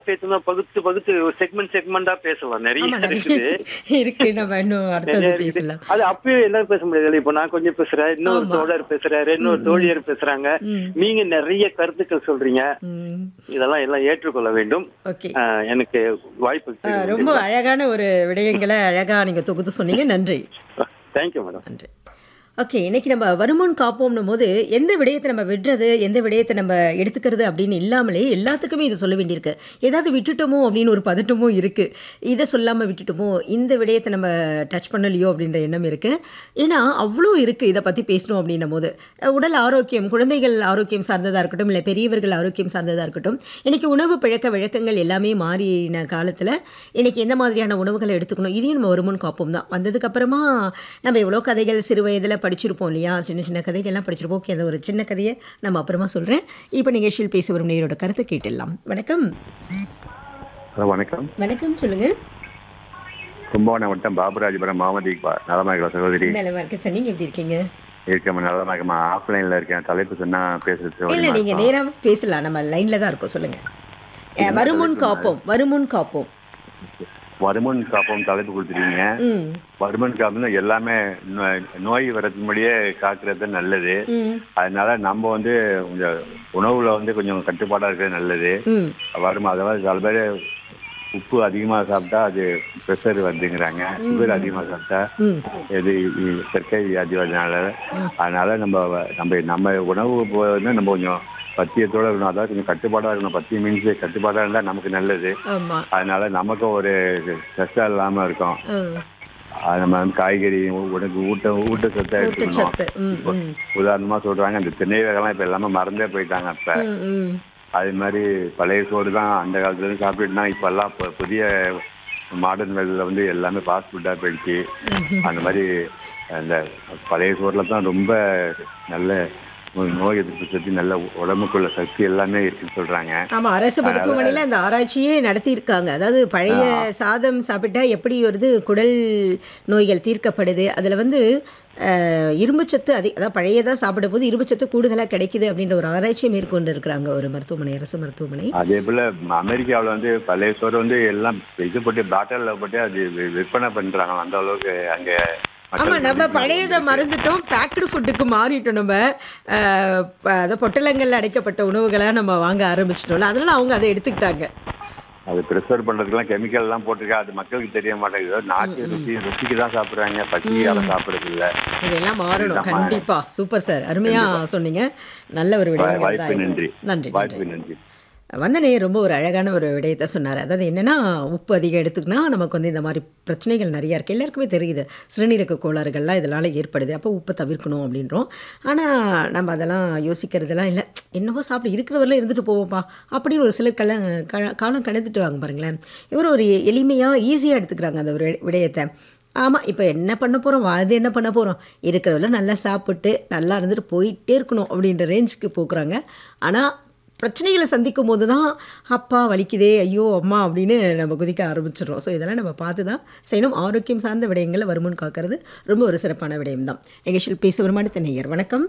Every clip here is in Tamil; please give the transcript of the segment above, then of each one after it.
பேசணும்னா பகுத்து பகுத்து செக்மெண்ட் செக்மெண்டா பேசலாம் நிறைய ஆமா நிறைய இருக்குது இருக்கு நம்ம இன்னும் நிறைய அடுத்தது இருக்குது. பேசலாம் அது அப்பயே எல்லாரும் பேச முடியாது இப்ப நான் கொஞ்சம் பேசுறேன் இன்னொரு ஆமா. தோழர் பேசுறாரு இன்னொரு தோழியர் பேசுறாங்க ம். நீங்க நிறைய கருத்துக்கள் சொல்றீங்க ம் இதெல்லாம் எல்லாம் ஏற்றுக்கொள்ள வேண்டும் ஓகே ஆஹ் எனக்கு வாய்ப்பு ஆ, ரொம்ப அழகான ஒரு விடயங்களை அழகா நீங்க தொகுத்து சொன்னீங்க நன்றி தேங்க்யூ மேடம் நன்றி ஓகே இன்னைக்கு நம்ம வருமான் காப்போம்னும் போது எந்த விடயத்தை நம்ம விடுறது எந்த விடயத்தை நம்ம எடுத்துக்கிறது அப்படின்னு இல்லாமலே எல்லாத்துக்குமே இதை சொல்ல வேண்டியிருக்கு ஏதாவது விட்டுட்டோமோ அப்படின்னு ஒரு பதட்டமும் இருக்குது இதை சொல்லாமல் விட்டுட்டோமோ இந்த விடயத்தை நம்ம டச் பண்ணலையோ அப்படின்ற எண்ணம் இருக்குது ஏன்னா அவ்வளோ இருக்குது இதை பற்றி பேசணும் அப்படின்னும் போது அஹ், உடல் ஆரோக்கியம் குழந்தைகள் ஆரோக்கியம் சார்ந்ததாக இருக்கட்டும் இல்லை பெரியவர்கள் ஆரோக்கியம் சார்ந்ததாக இருக்கட்டும் இன்னைக்கு உணவு பழக்க வழக்கங்கள் எல்லாமே மாறின காலத்தில் இன்னைக்கு எந்த மாதிரியான உணவுகளை எடுத்துக்கணும் இதையும் நம்ம வருமுன் காப்போம் தான் வந்ததுக்கப்புறமா நம்ம எவ்வளோ கதைகள் சிறு வயதில் படிச்சிருப்போம் இல்லையா சின்ன சின்ன கதைகள்லாம் படிச்சிருப்போம் ஓகே அந்த ஒரு சின்ன கதையை நம்ம அப்புறமா சொல்கிறேன் இப்போ நிகழ்ச்சியில் பேச வரும் நேரோட கருத்தை கேட்டுடலாம் வணக்கம் ஹலோ வணக்கம் வணக்கம் சொல்லுங்கள் கும்பகோணம் வட்டம் பாபுராஜபுரம் முகமது இக்பால் நலமாக சகோதரி நலமா இருக்கேன் சார் நீங்கள் எப்படி இருக்கீங்க இருக்கமா நலமாகமா ஆஃப்லைன்ல இருக்கேன் தலைப்பு சொன்னா பேசுறது இல்லை சௌகரியமா நீங்கள் இருக்கும். நேராக பேசலாம் நம்ம லைனில் தான் இருக்கோம் சொல்லுங்கள் வருமுன் காப்போம் வருமுன் காப்போம் வருமுன் காப்போம் தலைப்பு கொடுத்துருக்கீங்க ம் வருமுன் காப்புனா எல்லாமே நோய் நோய் வரதுக்கு முன்னாடியே காக்குறது நல்லது ம் அதனால நம்ம வந்து கொஞ்சம் உணவுல வந்து கொஞ்சம் கட்டுப்பாடா இருக்கிறது நல்லது ம் வரும் அதாவது சில பேர் உப்பு அதிகமாக சாப்பிட்டா அது ப்ரெஷர் வருதுங்கிறாங்க சுகர் அதிகமாக சாப்பிட்டா ம் இது இது சர்க்கரை வியாதி வரதுனால அதனால நம்ம நம்ம நம்ம உணவு வந்து நம்ம கொஞ்சம் பத்தியத்தோட இருக்கணும் அதாவது கொஞ்சம் கட்டுப்பாடாக இருக்கணும் பத்தியம் மீன்ஸ் கட்டுப்பாடாக இருந்தால் நமக்கு நல்லது ஆமாம் அதனால நமக்கும் ஒரு ஸ்ட்ரெஸ்ஸாக இல்லாமல் இருக்கும் ம் அது நம்ம வந்து காய்கறி உனக்கு ஊட்ட ஊட்டச்சத்தை எடுத்துக்கணும் ஊட்டச்சத்து ம் ம் உதாரணமா சொல்றாங்க இந்த திணை வகைலாம் இப்ப எல்லாமே மறந்தே போயிட்டாங்க இப்ப ம் ம் அது மாதிரி பழைய சோறு தான் அந்த காலத்துல இருந்து சாப்பிட்டுட்டு தான் இப்ப எல்லாம் பு- புதிய மாடர்ன் வேலையில் வந்து எல்லாமே ஃபாஸ்ட் ஃபுட்டாக போயிடுச்சு அந்த மாதிரி அந்த பழைய சோறுல தான் ரொம்ப நல்ல நோய் எதிர்ப்பு சக்தி நல்ல உடம்புக்குள்ள சக்தி எல்லாமே இருக்குன்னு சொல்றாங்க ஆமா அரசு மருத்துவமனையில் அந்த ஆராய்ச்சியே நடத்தியிருக்காங்க அதாவது பழைய சாதம் சாப்பிட்டா எப்படி வருது குடல் நோய்கள் தீர்க்கப்படுது அதில் வந்து அஹ், இரும்புச்சத்து அதிக அதாவது பழையதாக சாப்பிடும்போது இரும்புச்சத்து கூடுதலாக கிடைக்குது அப்படின்ற ஒரு ஆராய்ச்சியை மேற்கொண்டு இருக்கிறாங்க ஒரு மருத்துவமனை அரசு மருத்துவமனை அதே போல அமெரிக்காவில் வந்து பழைய சோறு வந்து எல்லாம் இது போட்டு பாட்டிலில் போட்டு அது வி- விற்பனை பண்றாங்க அந்த அளவுக்கு அங்க மக்கள் ஆமாம் நம்ம விருப்பம் பழையதை இருக்கு. மறந்துட்டோம் பேக்டு ஃபுட்டுக்கு மாறிட்டோம் நம்ம அஹ், ப- அதை பொட்டலங்களில் அடைக்கப்பட்ட உணவுகளாக நம்ம வாங்க ஆரம்பிச்சிட்டோம்ல அதனால அவங்க அதை எடுத்துக்கிட்டாங்க அது ப்ரிசர்வ் பண்றதுக்கெல்லாம் கெமிக்கல் எல்லாம் போட்டிருக்கா அது மக்களுக்கு தெரிய மாட்டேங்குது நாட்டு ருசி ருசிக்கு தான் சாப்பிடுறாங்க பசியால சாப்பிடுறது இல்ல இதெல்லாம் மாறணும் இதுதான் கண்டிப்பா சூப்பர் சார் அருமையா சொன்னீங்க நல்ல ஒரு விடயங்கள் வாய்ப்பு தான் இது. நன்றி நன்றி வாய்ப்பு நன்றி நன்றி வந்தனே ரொம்ப ஒரு அழகான ஒரு விடயத்தை சொன்னார் அதாவது என்னன்னா உப்பு அதிகம் எடுத்துக்கினா நமக்கு வந்து இந்த மாதிரி பிரச்சனைகள் நிறையா இருக்குது எல்லாருக்குமே தெரியுது சிறுநீரக கோளாறுகள்லாம் இதனால் ஏற்படுது அப்போ உப்பை தவிர்க்கணும் அப்படின்றோம் ஆனால் நம்ம அதெல்லாம் யோசிக்கிறதெல்லாம் இல்லை என்னவோ சாப்பிட இருக்கிறவரில் இருந்துட்டு போவோம்ப்பா அப்படின்னு ஒரு சிலர் கல க- காலம் கடந்துட்டு வாங்க பாருங்களேன் இவர் ஒரு எளிமையாக ஈஸியாக எடுத்துக்கிறாங்க அந்த ஒரு விடயத்தை ஆமாம் இப்போ என்ன பண்ண போகிறோம் வாழ்ந்து என்ன பண்ண போகிறோம் இருக்கிறவள நல்லா சாப்பிட்டு நல்லா இருந்துட்டு போயிட்டே இருக்கணும் அப்படின்ற ரேஞ்சுக்கு போக்குறாங்க ஆனால் பிரச்சனைகளை சந்திக்கும் போது தான் அப்பா வலிக்குதே ஐயோ அம்மா அப்படின்னு நம்ம குதிக்க ஆரம்பிச்சிடுறோம் ஸோ இதெல்லாம் நம்ம பார்த்து தான் செய்யணும் ஆரோக்கியம் சார்ந்த விடயங்களை வருமுன் காக்கிறது ரொம்ப ஒரு சிறப்பான விடயம் தான் நிகழ்ச்சியில் பேச வருமான நேயர் வணக்கம்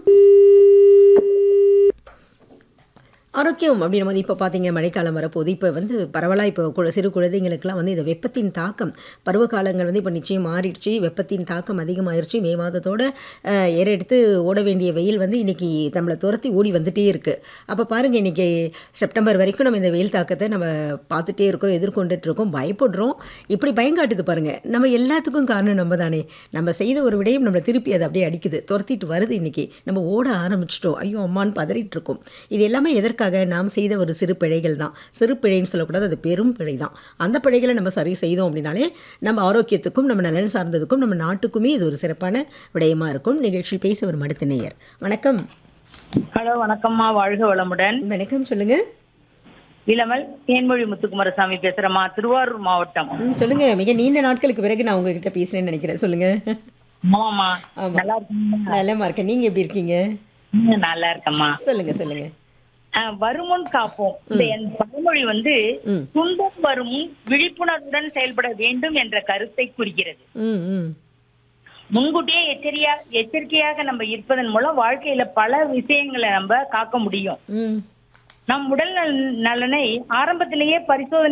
ஆரோக்கியம் அப்படின்னும் போது இப்போ பார்த்தீங்க மழைக்காலம் வரப்போகுது இப்போ வந்து பரவலாக இப்போ கு- சிறு குழந்தைங்களுக்குலாம் வந்து இந்த வெப்பத்தின் தாக்கம் பருவ காலங்கள் வந்து இப்போ நிச்சயம் மாறிடுச்சு வெப்பத்தின் தாக்கம் அதிகமாயிருச்சு மே மாதத்தோட அஹ், ஏறெடுத்து ஓட வேண்டிய வெயில் வந்து இன்னைக்கு நம்மளை துரத்தி ஓடி வந்துட்டே இருக்குது அப்போ பாருங்கள் இன்னைக்கு செப்டம்பர் வரைக்கும் நம்ம இந்த வெயில் தாக்கத்தை நம்ம பார்த்துட்டே இருக்கிறோம் எதிர்கொண்டுட்டு இருக்கோம் பயப்படுறோம் இப்படி பயங்காட்டுது பாருங்கள் நம்ம எல்லாத்துக்கும் காரணம் நம்ம தானே நம்ம செய்த ஒரு விடயம் நம்மளை திருப்பி அதை அப்படியே அடிக்குது துரத்திட்டு வருது இன்னைக்கு நம்ம ஓட ஆரம்பிச்சிட்டோம் ஐயோ அம்மான்னு பதறிட்டு இருக்கோம் இது எல்லாமே எதற்காக நாம் செய்த ஒரு சிறு பிழைகள் தான் சிறு பிழைன்னு சொல்லக்கூடாது அது பெரும் பிழை தான் அந்த பிழைகளை நம்ம சரி செய்தோம் அப்படின்னாலே நம்ம ஆரோக்கியத்துக்கும் நம்ம நலன் சார்ந்ததுக்கும் நம்ம நாட்டுக்குமே இது ஒரு சிறப்பான விடயமா இருக்கும் நிகழ்ச்சியில் பேச வரும் அடுத்த நேயர் வணக்கம் ஹலோ வணக்கம்மா வாழ்க வளமுடன் வணக்கம் சொல்லுங்க இளமல் தேன்மொழி முத்துக்குமாரசாமி பேசுறேம்மா திருவாரூர் மாவட்டம் ம், சொல்லுங்க மிக நீண்ட நாட்களுக்கு பிறகு நான் உங்ககிட்ட பேசுறேன்னு நினைக்கிறேன் சொல்லுங்க ஆமாம்மா ஆமா. நல்லா இருக்கீங்களா நலமா இருக்கேன் நீங்க எப்படி இருக்கீங்க ம், நல்லா இருக்கம்மா சொல்லுங்க சொல்லுங்க அஹ், வருமுன் காப்போம் இந்த என் பழமொழி வந்து ம். துன்பம் வரும் விழிப்புணர்வுடன் செயல்பட வேண்டும் என்ற கருத்தை குறிக்கிறது ம் ம் முன்கூட்டியே எச்சரியா எச்சரிக்கையாக நம்ம இருப்பதன் மூலம் வாழ்க்கையில பல விஷயங்களை நம்ம காக்க முடியும் ம் நம் உடல் நல- நலனை ஆரம்பத்திலேயே பரிசோதனை